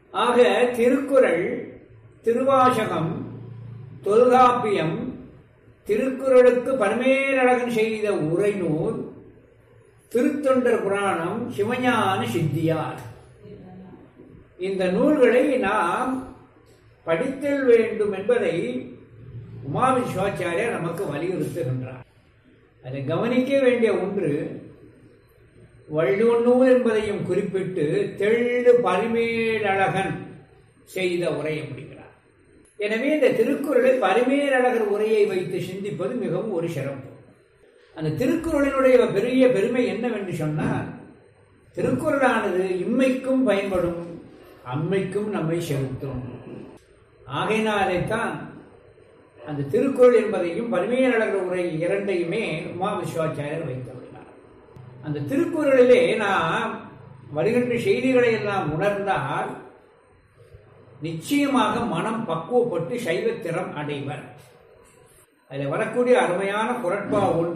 ஆக திருக்குறள் திருவாசகம் தொல்காப்பியம் திருக்குறளுக்கு பரமேரழகன் செய்த உரைநூல் திருத்தொண்டர் புராணம் சிவஞான சித்தியார் இந்த நூல்களை நாம் படித்தல் வேண்டும் என்பதை உமாவிஸ்வாச்சாரியர் நமக்கு வலியுறுத்துகின்றார் அதை கவனிக்க வேண்டிய ஒன்று வள்ளுவநூல் என்பதையும் குறிப்பிட்டு தெள்ளு பரிமேலழகன் செய்த உரை அப்படிங்கிறார் எனவே இந்த திருக்குறளை பரிமேலழகர் உரையை வைத்து சிந்திப்பது மிகவும் ஒரு சிறப்பு அந்த திருக்குறளினுடைய பெரிய பெருமை என்னவென்று சொன்னால் திருக்குறளானது இம்மைக்கும் பயன்படும் அம்மைக்கும் நம்மை செலுத்தும் ஆகையினாலே தான் அந்த திருக்குறள் என்பதையும் பரிமையாளர்கள் உரை இரண்டையுமே உமா விஸ்வாச்சாரியர் வைத்துள்ளார் அந்த திருக்குறளிலே நாம் வருகின்ற செய்திகளை எல்லாம் உணர்ந்தால் நிச்சயமாக மனம் பக்குவப்பட்டு சைவத்திறம் அடைவர் அதில் வரக்கூடிய அருமையான குரட்பா ஒன்று